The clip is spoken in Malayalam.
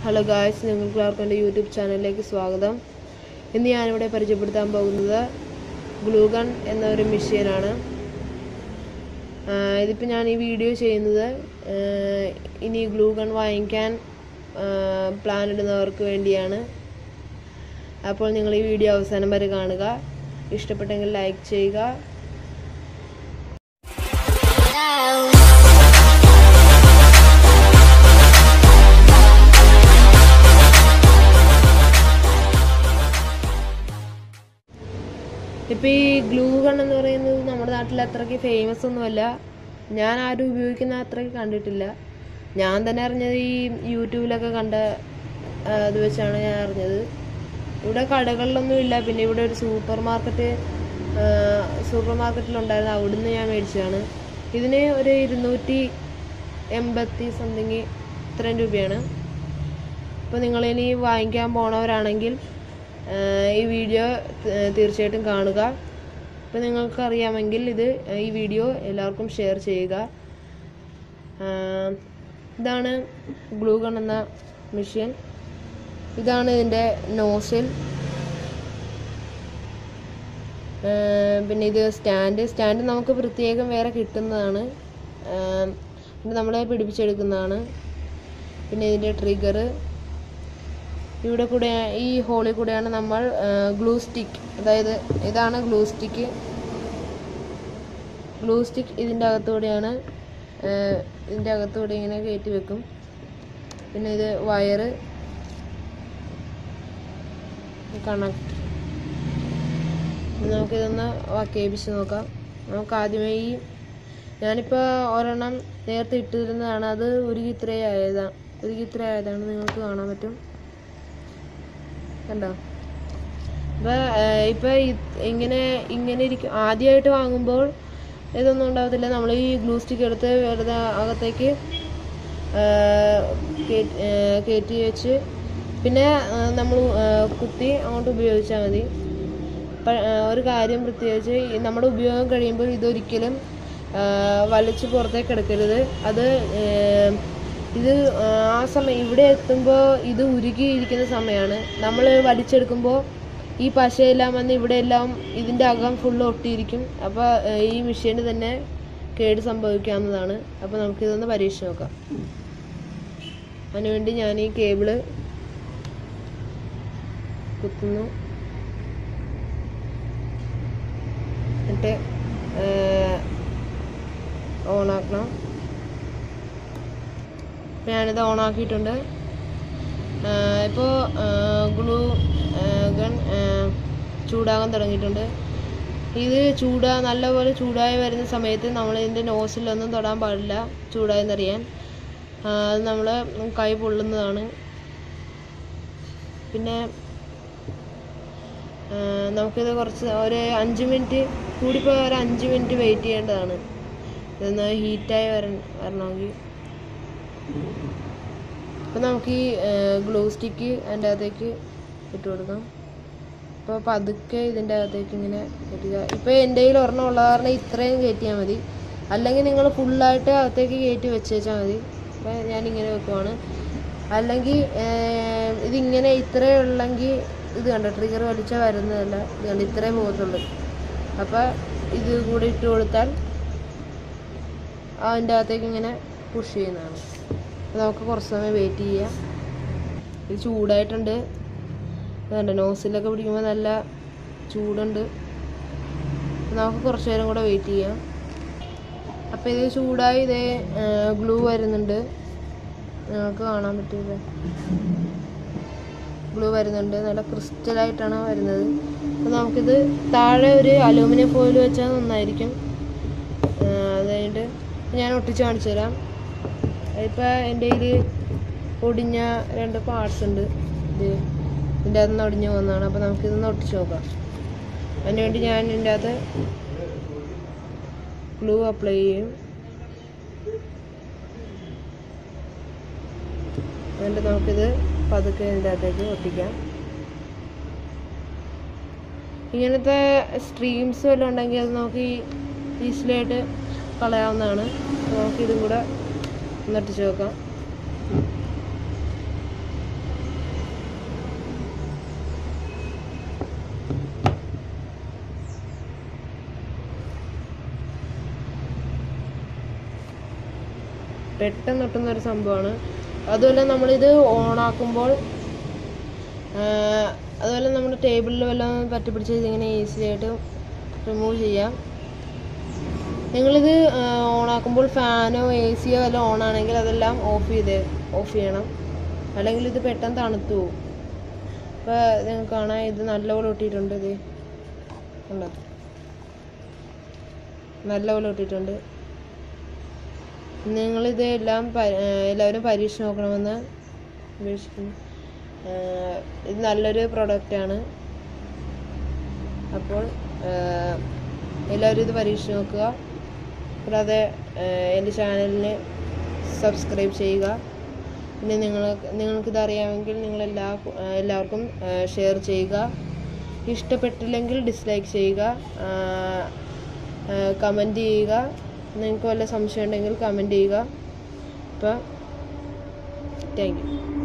ഹലോ ഗായ്സ് നിങ്ങൾക്ക് എല്ലാവർക്കും എൻ്റെ യൂട്യൂബ് ചാനലിലേക്ക് സ്വാഗതം ഇന്ന് ഞാനിവിടെ പരിചയപ്പെടുത്താൻ പോകുന്നത് ഗ്ലൂഗൺ എന്ന ഒരു മെഷീനാണ് ഇതിപ്പോൾ ഞാൻ ഈ വീഡിയോ ചെയ്യുന്നത് ആഹ് ഇനി ഗ്ലൂഗൺ വാങ്ങിക്കാൻ പ്ലാൻ ഇടുന്നവർക്ക് വേണ്ടിയാണ് അപ്പോൾ നിങ്ങൾ ഈ വീഡിയോ അവസാനം വരെ കാണുക ഇഷ്ടപ്പെട്ടെങ്കിൽ ലൈക്ക് ചെയ്യുക ഇപ്പോൾ ഈ ഗ്ലൂ ഗൺ എന്ന് പറയുന്നത് നമ്മുടെ നാട്ടിൽ അത്രയ്ക്ക് ഫേമസ് ഒന്നുമല്ല ഞാൻ ആരും ഉപയോഗിക്കുന്ന അത്രയ്ക്ക് കണ്ടിട്ടില്ല ഞാൻ തന്നെ അറിഞ്ഞത് ഈ യൂട്യൂബിലൊക്കെ കണ്ട ആ, ഇത് വെച്ചാണ് ഞാൻ അറിഞ്ഞത് ഇവിടെ കടകളിലൊന്നും ഇല്ല പിന്നെ ഇവിടെ ഒരു സൂപ്പർ മാർക്കറ്റ് സൂപ്പർ മാർക്കറ്റിലുണ്ടായിരുന്നു അവിടുന്ന് ഞാൻ മേടിച്ചതാണ് ഇതിന് ഒരു ഇരുന്നൂറ്റി എൺപത്തി സംതിങ് ഇത്രയും രൂപയാണ് അപ്പോൾ നിങ്ങളിനി വാങ്ങിക്കാൻ പോണവരാണെങ്കിൽ ആഹ് ഈ വീഡിയോ ത- തീർച്ചയായിട്ടും കാണുക അപ്പോൾ നിങ്ങൾക്ക് അറിയാമെങ്കിൽ ഇത് ഈ വീഡിയോ എല്ലാവർക്കും ഷെയർ ചെയ്യുക ആഹ് ഇതാണ് ഗ്ലൂ ഗൺ എന്ന മെഷീൻ ഇതാണ് ഇതിൻ്റെ നോസിൽ പിന്നെ ഇത് സ്റ്റാൻഡ് സ്റ്റാൻഡ് നമുക്ക് പ്രത്യേകം വേറെ കിട്ടുന്നതാണ് ആഹ് ഇത് നമ്മളെ പിടിപ്പിച്ചെടുക്കുന്നതാണ് പിന്നെ ഇതിൻ്റെ ട്രിഗർ ഇവിടെ കൂടെ ഈ ഹോളിൽ കൂടെയാണ് നമ്മൾ ഗ്ലൂ സ്റ്റിക്ക് അതായത് ഇതാണ് ഗ്ലൂ സ്റ്റിക്ക് ഗ്ലൂ സ്റ്റിക്ക് ഇതിൻ്റെ അകത്തൂടെയാണ് ആഹ് ഇതിൻ്റെ അകത്തൂടെ ഇങ്ങനെ കയറ്റി വെക്കും പിന്നെ ഇത് വയറ് കണക്ട് നമുക്കിതൊന്ന് കേൾപ്പിച്ച് നോക്കാം നമുക്ക് ആദ്യമേ ഈ ഞാനിപ്പോൾ ഒരെണ്ണം നേരത്തെ ഇട്ടിരുന്നതാണ് അത് ഉരുകി ഇത്രയായതാണ് ഉരുകി ഇത്രയായതാണ് നിങ്ങൾക്ക് കാണാൻ പറ്റും കണ്ടോ ഇപ്പൊ ഏഹ്, ഇപ്പൊ ഇത് ഇങ്ങനെ ഇങ്ങനെ ഇരിക്കും ആദ്യമായിട്ട് വാങ്ങുമ്പോൾ ഇതൊന്നും ഉണ്ടാവത്തില്ല നമ്മൾ ഈ ഗ്ലൂ സ്റ്റിക്ക് എടുത്ത് വെറുതെ അകത്തേക്ക് ഏഹ്, കേ- ഏഹ്, കയറ്റി വെച്ച് പിന്നെ നമ്മൾ കുത്തി അങ്ങോട്ട് ഉപയോഗിച്ചാൽ മതി പ- ഏഹ്, ഒരു കാര്യം പ്രത്യേകിച്ച് ഈ നമ്മുടെ ഉപയോഗം കഴിയുമ്പോൾ ഇതൊരിക്കലും ഏഹ്, വലിച്ച് പുറത്തേക്ക് എടുക്കരുത് അത് ഏഹ്, ഇത് ആ സമയം ഇവിടെ എത്തുമ്പോൾ ഇത് ഉരുകിയിരിക്കുന്ന സമയമാണ് നമ്മൾ വലിച്ചെടുക്കുമ്പോൾ ഈ പശയെല്ലാം വന്ന് ഇവിടെ എല്ലാം ഇതിൻ്റെ അകം ഫുള്ള് ഒട്ടിയിരിക്കും അപ്പോൾ ഈ മെഷീന് തന്നെ കേട് സംഭവിക്കാവുന്നതാണ് അപ്പോൾ നമുക്കിതൊന്ന് പരീക്ഷിച്ച് നോക്കാം അതിനുവേണ്ടി ഞാൻ ഈ കേബിള് കുത്തുന്നു എന്നിട്ട് ഓണാക്കണം ഇപ്പം ഞാനിത് ഓണാക്കിയിട്ടുണ്ട് ഇപ്പോൾ ഗ്ലൂ ഗൺ ചൂടാകാൻ തുടങ്ങിയിട്ടുണ്ട് ഇത് ചൂടാ നല്ലപോലെ ചൂടായി വരുന്ന സമയത്ത് നമ്മൾ ഇതിൻ്റെ നോസിലൊന്നും തൊടാൻ പാടില്ല ചൂടായെന്നറിയാൻ ആ, അത് നമ്മൾ കൈ പൊള്ളുന്നതാണ് പിന്നെ ആ, നമുക്കിത് കുറച്ച് ഒരു അഞ്ച് മിനിറ്റ് കൂടിപ്പോയി ഒരു അഞ്ച് മിനിറ്റ് വെയിറ്റ് ചെയ്യേണ്ടതാണ് ഇതൊന്ന് ഹീറ്റായി വര വരണമെങ്കിൽ അപ്പോൾ നമുക്ക് ഈ ഗ്ലൂ സ്റ്റിക്ക് അതിൻ്റെ അകത്തേക്ക് ഇട്ട് കൊടുക്കാം അപ്പോൾ പതുക്കെ ഇതിൻ്റെ അകത്തേക്ക് ഇങ്ങനെ കയറ്റുക ഇപ്പോൾ എൻ്റെ കയ്യിൽ ഒരെണ്ണം ഉള്ള കാരണം ഇത്രയും കയറ്റിയാൽ മതി അല്ലെങ്കിൽ നിങ്ങൾ ഫുള്ളായിട്ട് അകത്തേക്ക് കയറ്റി വെച്ചേച്ചാൽ മതി അപ്പോൾ ഞാനിങ്ങനെ വെക്കുവാണ് അല്ലെങ്കിൽ ഏഹ്, ഇതിങ്ങനെ ഇത്രയും ഉള്ളെങ്കിൽ ഇത് കണ്ടോ ട്രിഗർ വലിച്ചാൽ വരുന്നതല്ല ഇത് കണ്ടോ ഇത്രയും പോകത്തുള്ളൂ അപ്പോൾ ഇത് കൂടി ഇട്ട് കൊടുത്താൽ അതിൻ്റെ അകത്തേക്ക് ഇങ്ങനെ പുഷ് ചെയ്യുന്നതാണ് അപ്പോൾ നമുക്ക് കുറച്ച് സമയം വെയിറ്റ് ചെയ്യാം ഇത് ചൂടായിട്ടുണ്ട് അതുകൊണ്ട് നോസിലൊക്കെ പിടിക്കുമ്പോൾ നല്ല ചൂടുണ്ട് അപ്പോൾ നമുക്ക് കുറച്ച് നേരം കൂടെ വെയിറ്റ് ചെയ്യാം അപ്പോൾ ഇത് ചൂടായി ഇതേ ഗ്ലൂ വരുന്നുണ്ട് നിങ്ങൾക്ക് കാണാൻ പറ്റില്ല ഗ്ലൂ വരുന്നുണ്ട് നല്ല ക്രിസ്റ്റലായിട്ടാണ് വരുന്നത് അപ്പോൾ നമുക്കിത് താഴെ ഒരു അലൂമിനിയം ഫോയിൽ വെച്ചാൽ നന്നായിരിക്കും ആ, അത് കഴിഞ്ഞിട്ട് ഞാൻ ഒട്ടിച്ച് കാണിച്ചു തരാം ഇപ്പം എൻ്റെ കയ്യിൽ ഒടിഞ്ഞ രണ്ട് പാർട്സ് ഉണ്ട് ഇത് ഇതിൻ്റെ അകത്ത് നിന്ന് ഒടിഞ്ഞു പോകുന്നതാണ് അപ്പോൾ നമുക്കിതൊന്ന് ഒട്ടിച്ച് നോക്കാം അതിനുവേണ്ടി ഞാൻ ഇതിൻ്റെ അകത്ത് ഗ്ലൂ അപ്ലൈ ചെയ്യും എന്നിട്ട് നമുക്കിത് പതുക്കെ ഇതിൻ്റെ അകത്തേക്ക് ഒട്ടിക്കാം ഇങ്ങനത്തെ സ്ട്രീംസ് വല്ലതും ഉണ്ടെങ്കിൽ അത് നമുക്ക് ഈസിലായിട്ട് കളയാവുന്നതാണ് അപ്പോൾ നമുക്ക് ഇതും കൂടെ ഒന്നൊട്ടിച്ച് നോക്കാം പെട്ടെന്ന് ഒട്ടുന്ന ഒരു സംഭവമാണ് അതുപോലെ നമ്മളിത് ഓണാക്കുമ്പോൾ അതുപോലെ നമ്മൾ ടേബിളിൽ വല്ലതും പറ്റിപ്പിടിച്ച് ഇതിങ്ങനെ ഈസി ആയിട്ട് റിമൂവ് ചെയ്യാം നിങ്ങളിത് ഓണാക്കുമ്പോൾ ഫാനോ എ സിയോ വല്ലതും ഓണാണെങ്കിൽ അതെല്ലാം ഓഫ് ചെയ്ത് ഓഫ് ചെയ്യണം അല്ലെങ്കിൽ ഇത് പെട്ടെന്ന് തണുത്തു പോകും അപ്പോൾ നിങ്ങൾക്ക് കാണാം ഇത് നല്ലപോലെ ഒട്ടിയിട്ടുണ്ട് ഇത് ഉണ്ടോ നല്ലപോലെ ഒട്ടിയിട്ടുണ്ട് നിങ്ങളിത് എല്ലാം പ- ഏർ എല്ലാവരും പരീക്ഷിച്ച് നോക്കണമെന്ന് അപേക്ഷിക്കുന്നു ഏർ ഇത് നല്ലൊരു പ്രൊഡക്റ്റാണ് അപ്പോൾ ഏർ എല്ലാവരും ഇത് പരീക്ഷിച്ച് നോക്കുക കൂടാതെ ഏർ എൻ്റെ ചാനലിന് സബ്സ്ക്രൈബ് ചെയ്യുക പിന്നെ നിങ്ങൾ നിങ്ങൾക്കിത് അറിയാമെങ്കിൽ നിങ്ങൾ എല്ലാ എല്ലാവർക്കും ഷെയർ ചെയ്യുക ഇഷ്ടപ്പെട്ടില്ലെങ്കിൽ ഡിസ്ലൈക്ക് ചെയ്യുക കമൻറ്റ് ചെയ്യുക നിങ്ങൾക്ക് വല്ല സംശയം ഉണ്ടെങ്കിൽ കമൻറ്റ് ചെയ്യുക അപ്പോൾ താങ്ക് യു